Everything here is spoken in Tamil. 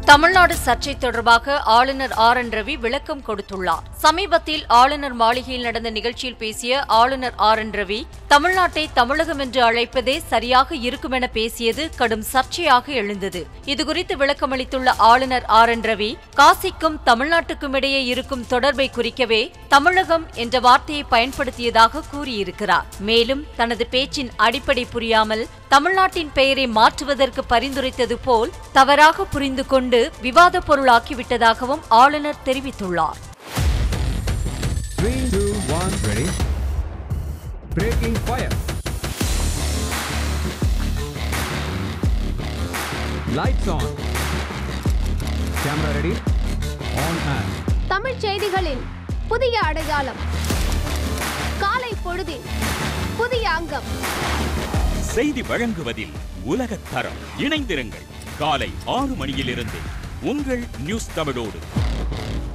தமிழ்நாடு சர்ச்சை தொடர்பாக ஆளுநர் ஆர் என் ரவி விளக்கம் கொடுத்துள்ளார் சமீபத்தில் ஆளுநர் மாளிகையில் நடந்த நிகழ்ச்சியில் பேசிய ஆளுநர் ஆர் என் ரவி தமிழ்நாட்டை தமிழகம் என்று அழைப்பதே சரியாக இருக்குமென பேசியது கடும் சர்ச்சையாக எழுந்தது இதுகுறித்து விளக்கமளித்துள்ள ஆளுநர் ஆர் என் ரவி காசிக்கும் தமிழ்நாட்டுக்கும் இடையே இருக்கும் தொடர்பை குறிக்கவே தமிழகம் என்ற வார்த்தையை பயன்படுத்தியதாக கூறியிருக்கிறார் மேலும் தனது பேச்சின் அடிப்படை புரியாமல் தமிழ்நாட்டின் பெயரை மாற்றுவதற்கு பரிந்துரைத்தது போல் தவறாக புரிந்து கொண்டு விவாத பொருளாக்கிவிட்டதாகவும் ஆளுநர் தெரிவித்துள்ளார் Three, two, one, ready. Breaking fire. Lights on. Camera ready. On and. Tamil செய்திகளின் புதிய அடையாளம் காலை பொழுதின் புதிய அங்கம் செய்தி வழங்குவதில் உலகத் தரம் இணைந்திருங்கள் காலை ஆறு மணியிலிருந்து உங்கள் நியூஸ் தமிழோடு